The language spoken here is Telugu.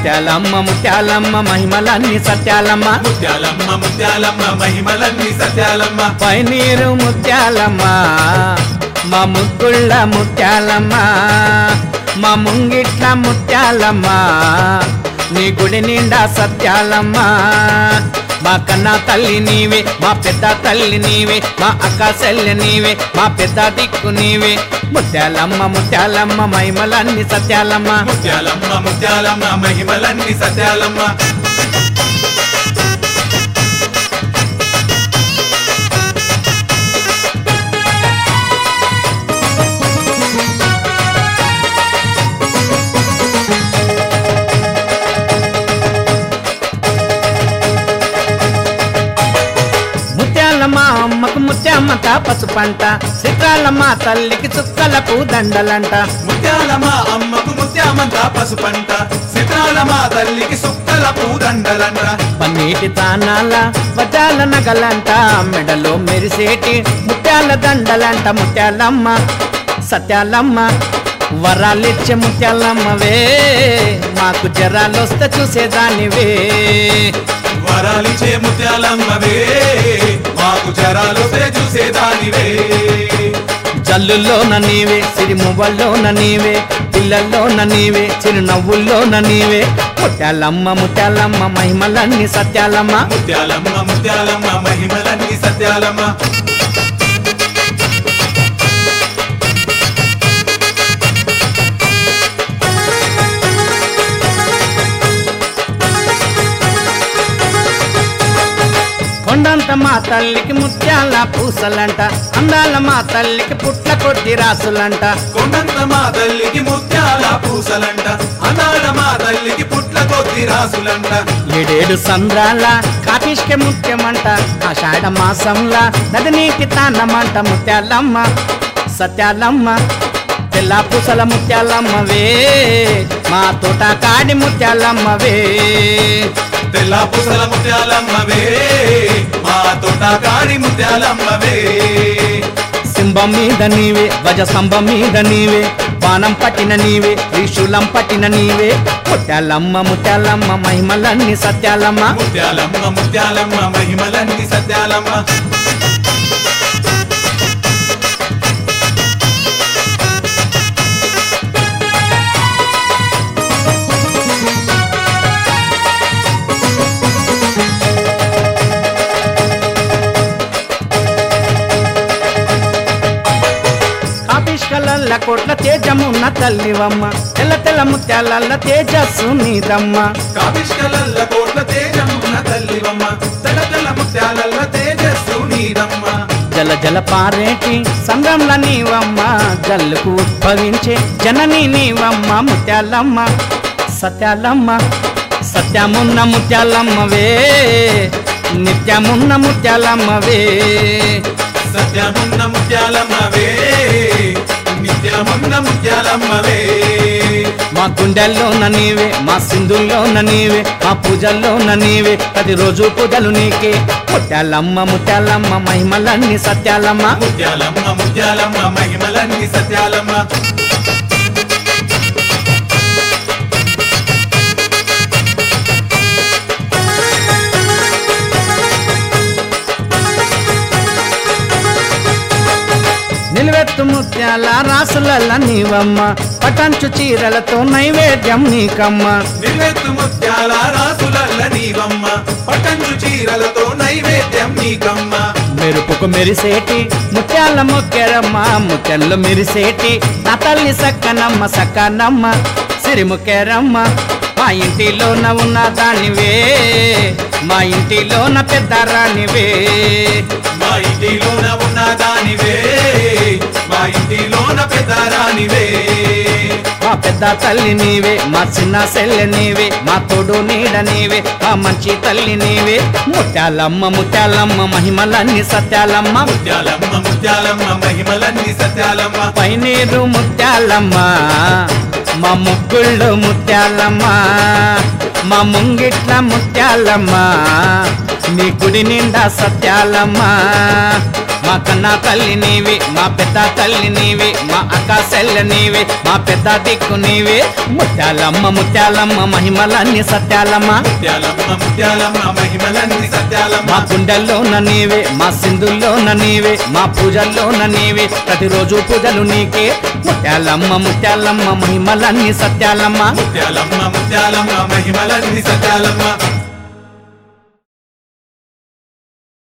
ముత్యాలమ్మ ముత్యాలమ్మ మహిమలన్నీ సత్యాలమ్మ ముత్యాలమ్మ ముత్యాలమ్మ మహిమలన్నీ సత్యాలమ్మ పైనీరు ముత్యాలమ్మ మా ముగ్గుళ్ళ ముత్యాలమ్మ మా ముంగిట్ల ముత్యాలమ్మ నీ గుడి నిండా సత్యాలమ్మ మా కన్నా తల్లి నీవే మా పెద్ద తల్లి నీవే మా అక్క చెల్లి నీవే మా పెద్ద దిక్కు నీవే ముత్యాలమ్మ ముత్యాలమ్మ మహిమలన్నీ సత్యాలమ్మ ముత్యాలమ్మ ముత్యాలమ్మ మహిమలన్నీ సత్యాలమ్మ ముత్యాలమ్మ అమ్మకు ముత్యామ్మత పసుపంట చిత్రాలమ్మ తల్లికి చుక్కలకు దండలంట ముత్యాలమ్మ అమ్మకు ముత్యామంత పసుపంట సితాలమ్మ తల్లికి సుక్కల పూదండలంట పన్నీటి తానాల వడ్డాల నగలంట మెడలో మెరిసేటి ముత్యాల దండలంట ముత్యాలమ్మ సత్యాలమ్మ వరాలిచ్చే ముత్యాలమ్మవే మాకు జరాలొస్తే చూసేదానివే వరాలిచ్చే ముత్యాలమ్మవే మాకు జరాలొస్తే చూసేదానివే జల్లుల్లోన నీవే సిరిమువ్వల్లోన నీవే పిల్లల్లోన నీవే చిరునవ్వుల్లోన నీవే ముత్యాలమ్మ ముత్యాలమ్మ మహిమలన్నీ సత్యాలమ్మ ముత్యాలమ్మ ముత్యాలమ్మ మహిమలన్నీ సత్యాలమ్మ కొండంత మా తల్లికి ముత్యాల పూసలంట అందాల మా తల్లికి పుట్ల కొద్ది రాసులంట కొండంత మా తల్లికి ముత్యాల పూసలంట అనాడ మా తల్లికి పుట్ల కొద్ది రాసులంట ఏడేడు సంద్రాల కాపిష్క ముత్యమంట ఆషాఢ మాసంలా నది నీటి తాన్నమంట ముత్యాలమ్మ సత్యాలమ్మ తెల్ల పూసల ముత్యాలమ్మవే మా తోట కాడి ముత్యాలమ్మవే తెల్ల పూసల ముత్యాలమ్మవే మా తోట కాడి ముత్యాలమ్మవే సింబం మీద నీవే గజ స్తంభం మీద నీవే బాణం పట్టిన నీవే త్రిశూలం పట్టిన నీవే ముత్యాలమ్మ ముత్యాలమ్మ మహిమలన్నీ సత్యాలమ్మ ముత్యాలమ్మ ముత్యాలమ్మ మహిమలన్నీ సత్యాలమ్మ కాపిష్కలల్ల కోట్ల తేజమున్న తల్లివమ్మ తెల్ల తెల్ల ముత్యాలల్ల తేజస్సు నీదమ్మ కావిష్కలల్ల కోట్ల తేజమున్న తల్లివమ్మ తెల్ల తెల్ల ముత్యాలల్ల తేజస్సు నీదమ్మ జల జల పారేటి సంగంల నీవమ్మ జల్లుకు ఉద్భవించే జనని నీవమ్మ ముత్యాలమ్మ సత్యాలమ్మ సత్యమున్న ముత్యాలమ్మవే నిత్యమున్న ముత్యాలమ్మవే సత్యమున్న ముత్యాలమ్మవే నిత్యమున్న ముత్యాలమ్మవే మా గుండెల్లోన నీవే మా సింధుల్లోన నీవే మా పూజల్లోన నీవే ప్రతిరోజు పూజలు నీకే ముత్యాలమ్మ ముత్యాలమ్మ మహిమలన్నీ సత్యాలమ్మ ముత్యాలమ్మ ముత్యాలమ్మ మహిమలన్నీ సత్యాలమ్మ నిలువెత్తు ముత్యాల రాసులల్ల నీవమ్మ పటంచు చీరలతో నైవేద్యం నీకమ్మ నిలెత్తు ముత్యాల రాసులల్ల నీవమ్మ పటంచు చీరలతో నైవేద్యం నీకమ్మ మెరుపుకు మెరిసేటి ముత్యాల మొక్కెరమ్మ ముత్యాలు మెరిసేటి నా తల్లి సక్కనమ్మ సక్కనమ్మ సిరిముక్కెరమ్మ మా ఇంటిలోన ఉన్న దానివే మా ఇంటిలోన పెద్ద రానివే మా ఇంటిలోన ఉన్న దానివే మా ఇంటిలోన పెద్ద రానివే మా పెద్ద తల్లి నీవే మా చిన్న సెల్లె నీవే మా తోడు నీడ నీవే మా మంచి తల్లి నీవే ముత్యాలమ్మ ముత్యాలమ్మ మహిమలన్నీ సత్యాలమ్మ ముత్యాలమ్మ ముత్యాలమ్మ మహిమలన్నీ సత్యాలమ్మ పైనీరు ముత్యాలమ్మ మా ముగ్గుళ్ళు ముత్యాలమ్మ మా ముంగిట్ల ముత్యాలమ్మ నీ గుడి నిండా సత్యాలమ్మ మా కన్నా తల్లి నీవే మా పెద్ద తల్లి నీవే మా అక్క సెల్ల నీవే మా పెద్ద దిక్కు నీవే ముత్యాలమ్మ ముత్యాలమ్మ మహిమలన్నీ సత్యాలమ్మ ముత్యాలమ్మ ముత్యాలమ్మ మహిమలన్నీ మా సత్యాలమ్మ గుండెల్లోన నీవే మా సింధుల్లోన నీవే మా పూజల్లోన నీవే ప్రతిరోజు పూజలు నీకే ముత్యాలమ్మ ముత్యాలమ్మ మహిమలన్నీ సత్యాలమ్మ ముత్యాలమ్మ ముత్యాలమ్మ మహిమలన్నీ సత్యాలమ్మ